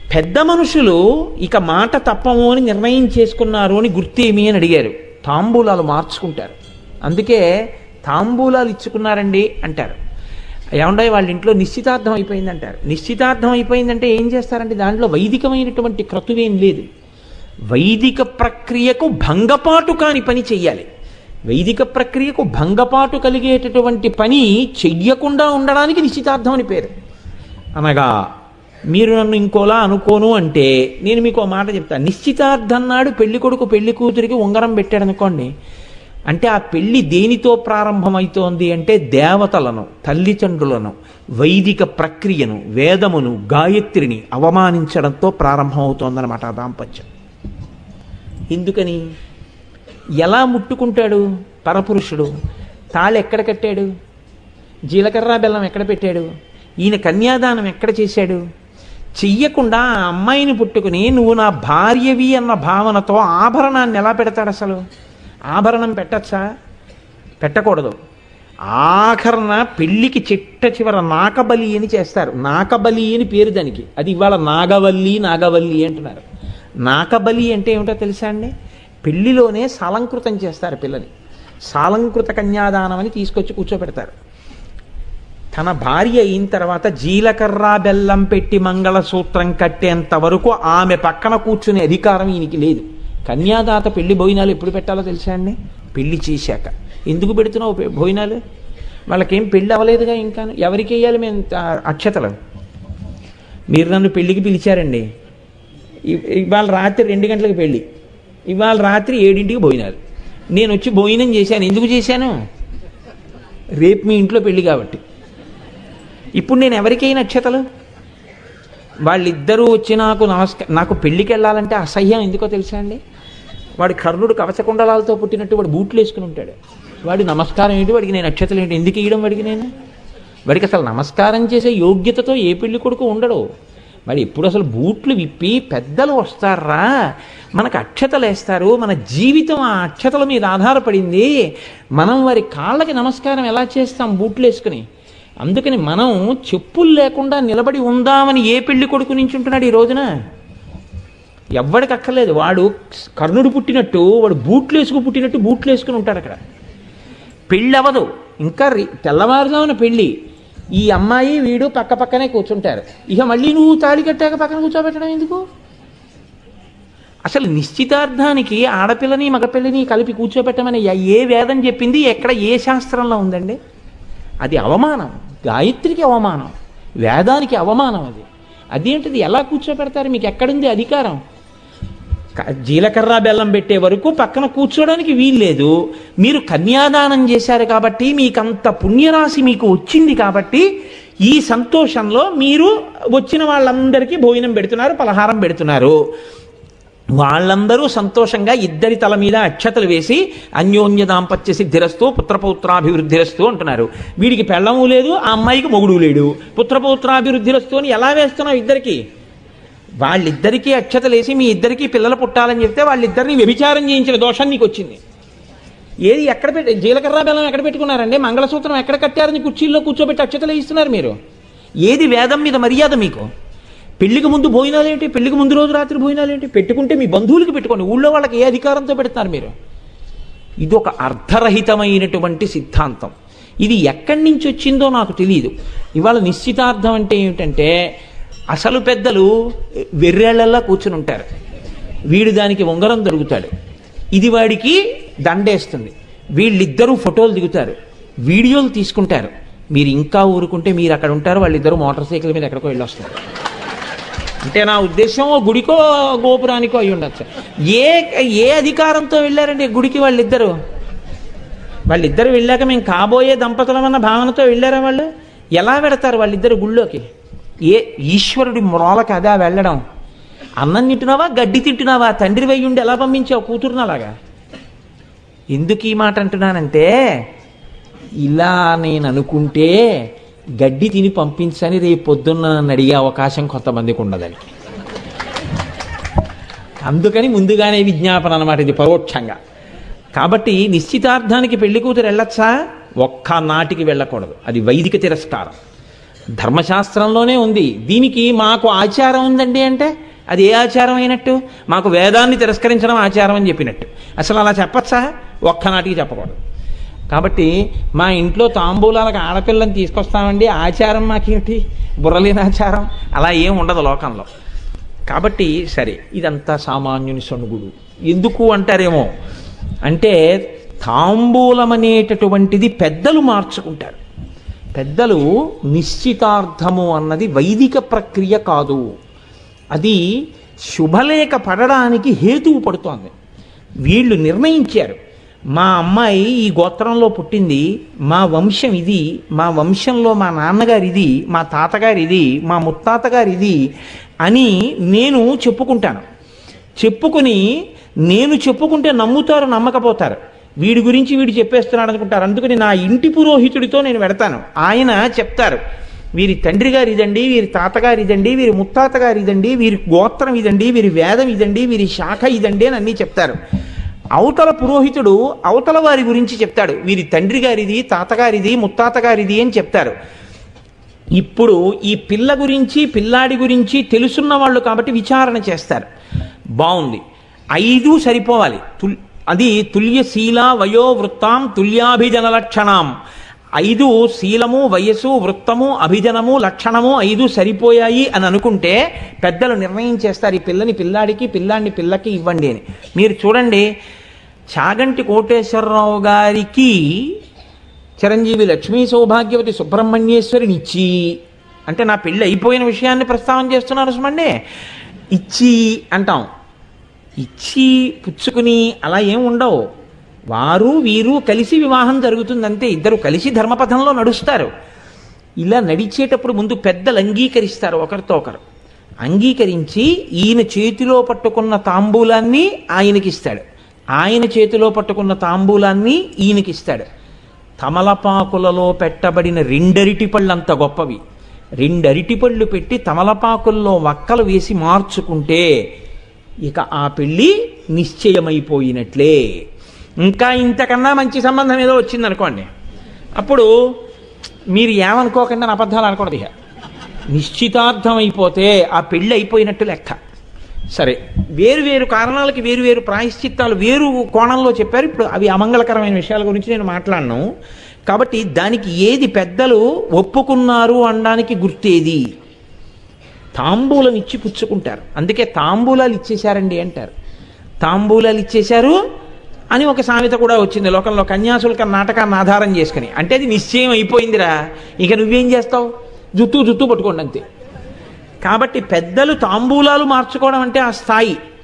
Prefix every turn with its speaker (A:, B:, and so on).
A: పెద్ద మనుషులు ఇక మాట తప్పము అని నిర్ణయం చేసుకున్నారు అని గుర్తేమి అని అడిగారు తాంబూలాలు మార్చుకుంటారు అందుకే తాంబూలాలు ఇచ్చుకున్నారండి అంటారు ఏమంటే వాళ్ళ ఇంట్లో నిశ్చితార్థం అయిపోయింది అంటారు నిశ్చితార్థం అయిపోయిందంటే ఏం చేస్తారంటే దాంట్లో వైదికమైనటువంటి క్రతువేం లేదు వైదిక ప్రక్రియకు భంగపాటు కాని పని చెయ్యాలి వైదిక ప్రక్రియకు భంగపాటు కలిగేటటువంటి పని చెయ్యకుండా ఉండడానికి నిశ్చితార్థం అని పేరు అనగా మీరు నన్ను ఇంకోలా అనుకోను అంటే నేను మీకు ఒక మాట చెప్తాను నిశ్చితార్థం నాడు పెళ్లి కొడుకు పెళ్లి కూతురికి ఉంగరం పెట్టాడు అనుకోండి అంటే ఆ పెళ్లి దేనితో ప్రారంభమవుతోంది అంటే దేవతలను తల్లిదండ్రులను వైదిక ప్రక్రియను వేదమును గాయత్రిని అవమానించడంతో ప్రారంభమవుతోందన్నమాట ఆ దాంపత్యం ఎందుకని ఎలా ముట్టుకుంటాడు పరపురుషుడు తాళి ఎక్కడ కట్టాడు జీలకర్ర బెల్లం ఎక్కడ పెట్టాడు ఈయన కన్యాదానం ఎక్కడ చేశాడు చెయ్యకుండా ఆ అమ్మాయిని పుట్టుకుని నువ్వు నా భార్యవి అన్న భావనతో ఆభరణాన్ని ఎలా పెడతాడు అసలు ఆభరణం పెట్టచ్చా పెట్టకూడదు ఆఖరణ పెళ్లికి చిట్ట చివర నాకబలి అని చేస్తారు నాకబలి అని పేరు దానికి అది ఇవాళ నాగవల్లి నాగవల్లి అంటున్నారు నాకబలి అంటే ఏమిటో తెలుసా అండి పెళ్లిలోనే సాలంకృతం చేస్తారు పిల్లని సాలంకృత కన్యాదానం అని తీసుకొచ్చి కూర్చోబెడతారు తన భార్య అయిన తర్వాత జీలకర్ర బెల్లం పెట్టి మంగళసూత్రం కట్టేంత వరకు ఆమె పక్కన కూర్చునే అధికారం ఈయనకి లేదు కన్యాదాత పెళ్లి భోజనాలు ఎప్పుడు పెట్టాలో తెలుసా అండి పెళ్లి చేశాక ఎందుకు పెడుతున్నావు పె- భోజనాలు వాళ్ళకేం పెళ్ళి అవ్వలేదుగా ఇంకా ఎవరికి వేయాలి మేము ఆ, అక్షతలు మీరు నన్ను పెళ్ళికి పిలిచారండి ఇ- ఇవాళ రాత్రి రెండు గంటలకు పెళ్ళి ఇవాళ రాత్రి ఏడింటికి భోజనాలు నేను వచ్చి భోజనం చేశాను ఎందుకు చేశాను రేపు మీ ఇంట్లో పెళ్ళి కాబట్టి ఇప్పుడు నేను ఎవరికైనా నక్షతలు వాళ్ళిద్దరూ వచ్చి నాకు నమస్కారం నాకు పెళ్ళికి వెళ్ళాలంటే అసహ్యం ఎందుకో తెలుసా అండి వాడి కర్ణుడు కవచకుండలాలతో పుట్టినట్టు వాడు బూట్లు వేసుకుని ఉంటాడు వాడి నమస్కారం ఏంటి వాడికి నేను నక్షత్రం ఏంటి ఎందుకు ఇవ్వడం వాడికి నేను వాడికి అసలు నమస్కారం చేసే యోగ్యతతో ఏ పెళ్లి కొడుకు ఉండడు వాడు ఎప్పుడు అసలు బూట్లు విప్పి పెద్దలు వస్తారా మనకు అక్షతలు వేస్తారు మన జీవితం ఆ అక్షతల మీద ఆధారపడింది మనం వారి కాళ్ళకి నమస్కారం ఎలా చేస్తాం బూట్లు వేసుకుని అందుకని మనం చెప్పులు లేకుండా నిలబడి ఉందామని ఏ పెళ్లి కొడుకు నించుంటున్నాడు ఈ రోజున ఎవ్వడికి అక్కర్లేదు వాడు కర్ణుడు పుట్టినట్టు వాడు బూట్లు వేసుకు పుట్టినట్టు బూట్లు వేసుకుని ఉంటాడు అక్కడ పెళ్ళి అవ్వదు ఇంకా రి- తెల్లవారుజామున పెళ్ళి ఈ అమ్మాయి వీడు పక్క పక్కనే కూర్చుంటారు ఇక మళ్ళీ నువ్వు తాళి కట్టాక పక్కన కూర్చోబెట్టడం ఎందుకు అసలు నిశ్చితార్థానికి ఆడపిల్లని మగపిల్లని కలిపి కూర్చోబెట్టమని ఎ- ఏ వేదం చెప్పింది ఎక్కడ ఏ శాస్త్రంలో ఉందండి అది అవమానం గాయత్రికి అవమానం వేదానికి అవమానం అది అదేంటిది ఎలా కూర్చోబెడతారు మీకు ఎక్కడుంది అధికారం క- జీలకర్ర బెల్లం పెట్టే వరకు పక్కన కూర్చోడానికి వీల్లేదు మీరు కన్యాదానం చేశారు కాబట్టి మీకంత పుణ్యరాశి మీకు వచ్చింది కాబట్టి ఈ సంతోషంలో మీరు వచ్చిన వాళ్ళందరికీ భోజనం పెడుతున్నారు పలహారం పెడుతున్నారు వాళ్ళందరూ సంతోషంగా ఇద్దరి తల మీద అక్షతలు వేసి అన్యోన్య దాంపత్య సిద్ధిరస్తూ పుత్రపౌత్రాభివృద్ధిరస్తూ అంటున్నారు వీడికి పెళ్ళము లేదు ఆ అమ్మాయికి మొగుడు లేడు పుత్రపౌత్రాభివృద్ధిరస్తూ అని ఎలా వేస్తున్నావు ఇద్దరికి వాళ్ళిద్దరికీ అక్షతలు వేసి మీ ఇద్దరికీ పిల్లలు పుట్టాలని చెప్తే వాళ్ళిద్దరిని వ్యభిచారం చేయించిన దోషం నీకు వచ్చింది ఏది ఎక్కడ పెట్టి జీలకర్ర బెల్లం ఎక్కడ పెట్టుకున్నారండి మంగళసూత్రం ఎక్కడ కట్టారని కుర్చీల్లో కూర్చోబెట్టి అక్షతలు ఇస్తున్నారు మీరు ఏది వేదం మీద మర్యాద మీకు పెళ్లికి ముందు భోజనాలు ఏంటి పెళ్లికి ముందు రోజు రాత్రి భోజనాలు ఏంటి పెట్టుకుంటే మీ బంధువులకి పెట్టుకోండి ఊళ్ళో వాళ్ళకి ఏ అధికారంతో పెడతారు మీరు ఇది ఒక అర్థరహితమైనటువంటి సిద్ధాంతం ఇది ఎక్కడి నుంచి వచ్చిందో నాకు తెలియదు ఇవాళ నిశ్చితార్థం అంటే ఏమిటంటే అసలు పెద్దలు వెర్రేళ్లలా కూర్చుని ఉంటారు వీడు దానికి ఉంగరం దొరుకుతాడు ఇది వాడికి దండేస్తుంది వీళ్ళిద్దరూ ఫోటోలు దిగుతారు వీడియోలు తీసుకుంటారు మీరు ఇంకా ఊరుకుంటే మీరు అక్కడ ఉంటారు వాళ్ళిద్దరూ మోటార్ సైకిల్ మీద ఎక్కడికో వెళ్ళి వస్తారు అంటే నా ఉద్దేశం ఓ గుడికో గోపురానికో అయి ఉండొచ్చు ఏ ఏ అధికారంతో వెళ్ళారండి గుడికి వాళ్ళిద్దరు వాళ్ళిద్దరు వెళ్ళాక మేము కాబోయే దంపతులమన్న భావనతో వెళ్ళారా వాళ్ళు ఎలా వెడతారు వాళ్ళిద్దరు గుళ్ళోకి ఏ ఈశ్వరుడి మ్రోలకి అదా వెళ్ళడం అన్నం తింటున్నావా గడ్డి తింటున్నావా తండ్రి వయ్యి ఉండి ఎలా పంపించావు కూతురుని అలాగా ఎందుకు ఈ మాట అంటున్నానంటే ఇలా నేను అనుకుంటే గడ్డి తిని పంపించని రేపు పొద్దున్న నన్ను అడిగే అవకాశం కొంతమందికి ఉండదని అందుకని ముందుగానే విజ్ఞాపన అన్నమాట ఇది పరోక్షంగా కాబట్టి నిశ్చితార్థానికి పెళ్లి కూతురు వెళ్ళొచ్చా ఒక్క నాటికి వెళ్ళకూడదు అది వైదిక తిరస్కారం ధర్మశాస్త్రంలోనే ఉంది దీనికి మాకు ఆచారం ఉందండి అంటే అది ఏ ఆచారం అయినట్టు మాకు వేదాన్ని తిరస్కరించడం ఆచారం అని చెప్పినట్టు అసలు అలా చెప్పచ్చా ఒక్కనాటికి చెప్పకూడదు కాబట్టి మా ఇంట్లో తాంబూలాలకు ఆడపిల్లని తీసుకొస్తామండి ఆచారం మాకేమిటి బుర్రలేని ఆచారం అలా ఏం ఉండదు లోకంలో కాబట్టి సరే ఇదంతా సామాన్యుని సణుగుడు ఎందుకు అంటారేమో అంటే తాంబూలం అనేటటువంటిది పెద్దలు మార్చుకుంటారు పెద్దలు నిశ్చితార్థము అన్నది వైదిక ప్రక్రియ కాదు అది శుభలేఖ పడడానికి హేతువు పడుతోంది వీళ్ళు నిర్ణయించారు మా అమ్మాయి ఈ గోత్రంలో పుట్టింది మా వంశం ఇది మా వంశంలో మా నాన్నగారు ఇది మా తాతగారు ఇది మా ముత్తాతగారు ఇది అని నేను చెప్పుకుంటాను చెప్పుకుని నేను చెప్పుకుంటే నమ్ముతారు నమ్మకపోతారు వీడి గురించి వీడు చెప్పేస్తున్నాడు అనుకుంటారు అందుకని నా ఇంటి పురోహితుడితో నేను వెడతాను ఆయన చెప్తారు వీరి తండ్రి గారు ఇదండి వీరి తాతగారు ఇదండి వీరి ముత్తాత గారు ఇదండి వీరి గోత్రం ఇదండి వీరి వేదం ఇదండి వీరి శాఖ ఇదండి అని అన్నీ చెప్తారు అవతల పురోహితుడు అవతల వారి గురించి చెప్తాడు వీరి తండ్రి గారిది తాతగారిది ముత్తాత గారిది అని చెప్తారు ఇప్పుడు ఈ పిల్ల గురించి పిల్లాడి గురించి తెలుసున్న వాళ్ళు కాబట్టి విచారణ చేస్తారు బాగుంది ఐదు సరిపోవాలి తుల్ అది తుల్యశీల వయోవృత్తాం తుల్యాభిజన లక్షణం ఐదు శీలము వయస్సు వృత్తము అభిజనము లక్షణము ఐదు సరిపోయాయి అని అనుకుంటే పెద్దలు నిర్ణయం చేస్తారు ఈ పిల్లని పిల్లాడికి పిల్లాడిని పిల్లకి ఇవ్వండి అని మీరు చూడండి చాగంటి కోటేశ్వరరావు గారికి చిరంజీవి లక్ష్మీ సౌభాగ్యవతి సుబ్రహ్మణ్యేశ్వరిని ఇచ్చి అంటే నా పెళ్ళి అయిపోయిన విషయాన్ని ప్రస్తావన చేస్తున్నారు సుమండి ఇచ్చి అంటాం ఇచ్చి పుచ్చుకుని అలా ఏం ఉండవు వారు వీరు కలిసి వివాహం జరుగుతుంది అంతే ఇద్దరు కలిసి ధర్మపథంలో నడుస్తారు ఇలా నడిచేటప్పుడు ముందు పెద్దలు అంగీకరిస్తారు ఒకరితో ఒకరు అంగీకరించి ఈయన చేతిలో పట్టుకున్న తాంబూలాన్ని ఆయనకిస్తాడు ఆయన చేతిలో పట్టుకున్న తాంబూలాన్ని ఈయనకిస్తాడు తమలపాకులలో పెట్టబడిన రెండరిటి పళ్ళు అంత గొప్పవి రెండరిటి పళ్ళు పెట్టి తమలపాకుల్లో వక్కలు వేసి మార్చుకుంటే ఇక ఆ పెళ్ళి నిశ్చయమైపోయినట్లే ఇంకా ఇంతకన్నా మంచి సంబంధం ఏదో వచ్చిందనుకోండి అప్పుడు మీరు ఏమనుకోకుండా నా అబద్ధాలు అనకూడదు ఇక నిశ్చితార్థం అయిపోతే ఆ పెళ్ళి అయిపోయినట్టు లెక్క సరే వేరు వేరు కారణాలకి వేరు వేరు ప్రాయశ్చిత్తాలు వేరు కోణంలో చెప్పారు ఇప్పుడు అవి అమంగళకరమైన విషయాల గురించి నేను మాట్లాడను కాబట్టి దానికి ఏది పెద్దలు ఒప్పుకున్నారు అనడానికి గుర్తేది తాంబూలం ఇచ్చి పుచ్చుకుంటారు అందుకే తాంబూలాలు ఇచ్చేశారండి అంటారు తాంబూలాలు ఇచ్చేశారు అని ఒక సామెత కూడా వచ్చింది లోకంలో కన్యాశుల్క నాటకాన్ని ఆధారం చేసుకుని అంటే అది నిశ్చయం అయిపోయిందిరా ఇక నువ్వేం చేస్తావు జుత్తు జుత్తు పట్టుకోండి అంతే కాబట్టి పెద్దలు తాంబూలాలు మార్చుకోవడం అంటే ఆ స్థాయి